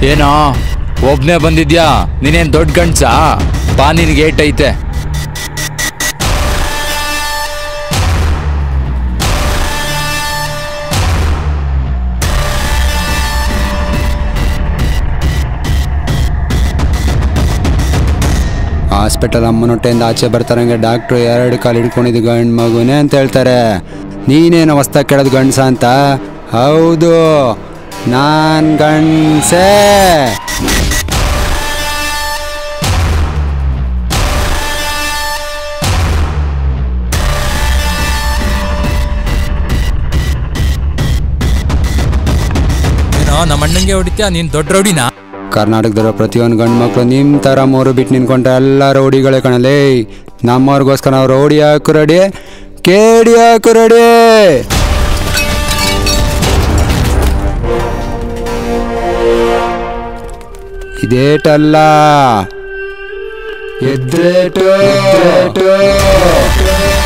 ಏನೋ ಒಬ್ನೇ ಬಂದಿದ್ಯಾ ನೀನೇನ್ ದೊಡ್ಡ ಗಂಡ್ಸ ಬಾ ನಿನ್ಗೆ ಏಟ್ ಐತೆ ಹಾಸ್ಪಿಟಲ್ ಅಮ್ಮನ ಹೊಟ್ಟೆಯಿಂದ ಆಚೆ ಬರ್ತಾರಂಗೆ ಡಾಕ್ಟ್ರು ಎರಡು ಕಾಲು ಹಿಡ್ಕೊಂಡಿದ್ದು ಗಂಡು ಮಗುನೇ ಅಂತ ಹೇಳ್ತಾರೆ ನೀನೇನು ಹೊಸ್ದಾಗಿ ಕೇಳೋದು ಗಂಡ್ಸ ಅಂತ ಹೌದು ನಾನ್ ಗಂಡ್ಸೇ ಏನೋ ನಮ್ಮ ಅಣ್ಣಂಗೆ ಹೊಡಿತ್ಯಾ ನೀನ್ ದೊಡ್ಡ ರೌಡಿನಾ ಕರ್ನಾಟಕದಲ್ಲಿರೋ ಪ್ರತಿಯೊಂದು ಗಂಡು ಮಕ್ಕಳು ನಿಮ್ಮ ಥರ ಮೂರು ಬಿಟ್ಟು ನಿನ್ಕೊಂಡ್ರೆ ಎಲ್ಲ ರೌಡಿಗಳೇ ಕಣಲೇ ನಮ್ಮವ್ರಿಗೋಸ್ಕರ ನಾವು ರೌಡಿ ಹಾಕು ರೆಡಿ ಕೇಡಿ ಹಾಕು ರೆಡಿ ಇದೇಟಲ್ಲ ಎದ್ರೇಟು ಎದ್ರೇಟು